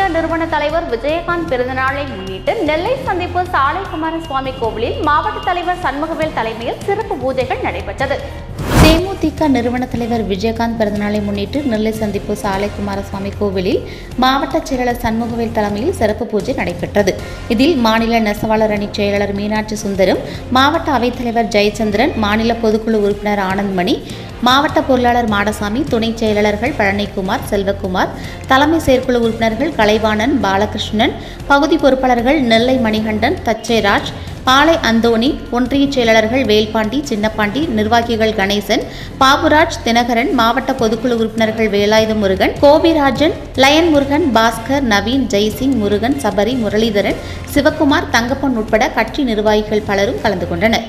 நிறுவன தலைவர் விஜயகாந்த் பிறந்தநாளை முன்னிட்டு நெல்லை சந்திப்பு சாலை குமாரசுவாமி கோவிலில் மாவட்ட தலைவர் சண்முகவேல் தலைமையில் சிறப்பு பூஜைகள் நடைபெற்றது தேமுதிக நிறுவன தலைவர் விஜயகாந்த் பிறந்தநாளை முன்னிட்டு நெல்லை சந்திப்பு சாலை குமாரசுவாமி கோவிலில் மாவட்ட செயலாளர் சண்முகவேல் தலைமையில் சிறப்பு பூஜை நடைபெற்றது இதில் மாநில நெசவாளர் அணி செயலாளர் மீனாட்சி சுந்தரம் மாவட்ட அவைத்தலைவர் ஜெயச்சந்திரன் மாநில பொதுக்குழு உறுப்பினர் ஆனந்த்மணி மாவட்ட பொருளாளர் மாடசாமி துணைச் செயலாளர்கள் பழனிக்குமார் செல்வகுமார் தலைமை செயற்குழு உறுப்பினர்கள் கலைவாணன் பாலகிருஷ்ணன் பகுதி பொறுப்பாளர்கள் நெல்லை மணிகண்டன் தச்சைராஜ் பாலை அந்தோணி ஒன்றிய செயலாளர்கள் வேல்பாண்டி சின்னப்பாண்டி நிர்வாகிகள் கணேசன் பாபுராஜ் தினகரன் மாவட்ட பொதுக்குழு உறுப்பினர்கள் வேலாயுத முருகன் கோபிராஜன் லயன் முருகன் பாஸ்கர் நவீன் ஜெய்சிங் முருகன் சபரி முரளிதரன் சிவக்குமார் தங்கப்பன் உட்பட கட்சி நிர்வாகிகள் பலரும் கலந்து கொண்டனர்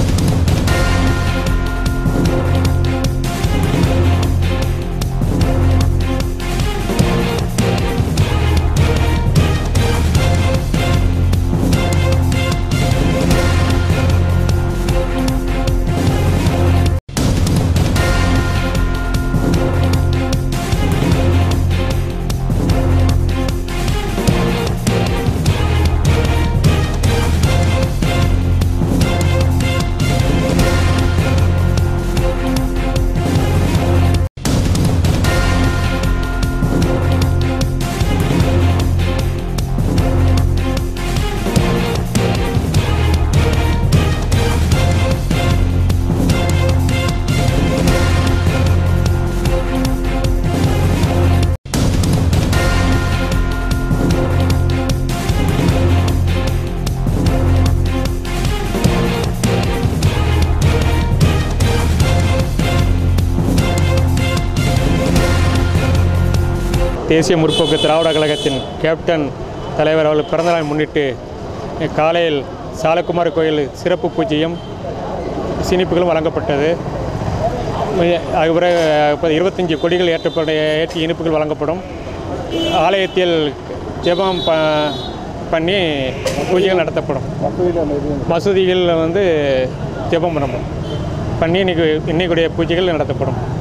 தேசிய முற்போக்கு திராவிட கழகத்தின் கேப்டன் தலைவர் அவர்கள் பிறந்தநாளை முன்னிட்டு காலையில் சாலக்குமார் கோயில் சிறப்பு பூஜையும் சினிப்புகளும் வழங்கப்பட்டது அதுக்கப்புறம் இப்போ இருபத்தஞ்சி கொடிகள் ஏற்றப்பட ஏற்றி இனிப்புகள் வழங்கப்படும் ஆலயத்தில் ஜெபம் ப பண்ணி பூஜைகள் நடத்தப்படும் மசூதிகள் வந்து ஜெபம் பண்ணணும் பண்ணி இன்னைக்கு இன்னைக்குடைய பூஜைகள் நடத்தப்படும்